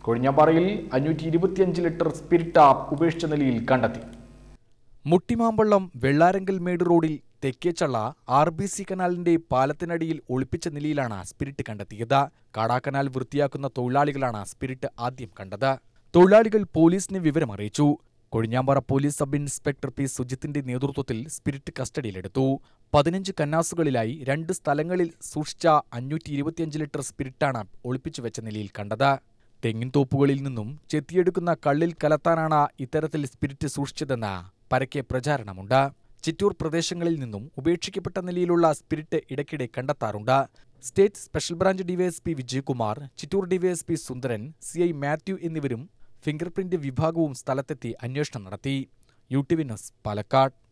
കൊഴിഞ്ഞാമ്പാറയിൽ അഞ്ഞൂറ്റി ഇരുപത്തിയഞ്ച് ലിറ്റർ സ്പിരിറ്റ ഉപേക്ഷിച്ച നിലയിൽ കണ്ടെത്തി മുട്ടിമാമ്പള്ളം വെള്ളാരങ്കൽ മേട് റോഡിൽ തെക്കേച്ചള്ള ആർ ബി സി കനാലിന്റെ പാലത്തിനടിയിൽ ഒളിപ്പിച്ച നിലയിലാണ് സ്പിരിറ്റ് കണ്ടെത്തിയത് കാടാക്കനാൽ വൃത്തിയാക്കുന്ന തൊഴിലാളികളാണ് സ്പിരിറ്റ് ആദ്യം കണ്ടത് തൊഴിലാളികൾ പോലീസിനെ വിവരമറിയിച്ചു Kozhinjampara police sub inspector P സുജിത്തിന്റെ നേതൃത്വത്തിൽ സ്പിരിറ്റ് കസ്റ്റഡിയിലെടുത്തു പതിനഞ്ച് കന്നാസുകളിലായി രണ്ട് സ്ഥലങ്ങളിൽ സൂക്ഷിച്ച അഞ്ഞൂറ്റി ഇരുപത്തിയഞ്ച് ലിറ്റർ സ്പിരിറ്റാണ് ഒളിപ്പിച്ചു വെച്ച നിലയിൽ കണ്ടത് തെങ്ങിൻ തോപ്പുകളിൽ നിന്നും ചെത്തിയെടുക്കുന്ന കള്ളിൽ കലത്താനാണ് ഇത്തരത്തിൽ സ്പിരിറ്റ് സൂക്ഷിച്ചതെന്ന് പരക്കെ പ്രചാരണമുണ്ട് ചിറ്റൂർ പ്രദേശങ്ങളിൽ നിന്നും ഉപേക്ഷിക്കപ്പെട്ട നിലയിലുള്ള സ്പിരിറ്റ് ഇടയ്ക്കിടെ കണ്ടെത്താറുണ്ട് state special branch DYSP Vijayakumar Chittur DYSP Sundaran C I Mathew എന്നിവരും ഫിംഗർ പ്രിന്റ് വിഭാഗവും സ്ഥലത്തെത്തി അന്വേഷണം നടത്തി U T V news Palakkad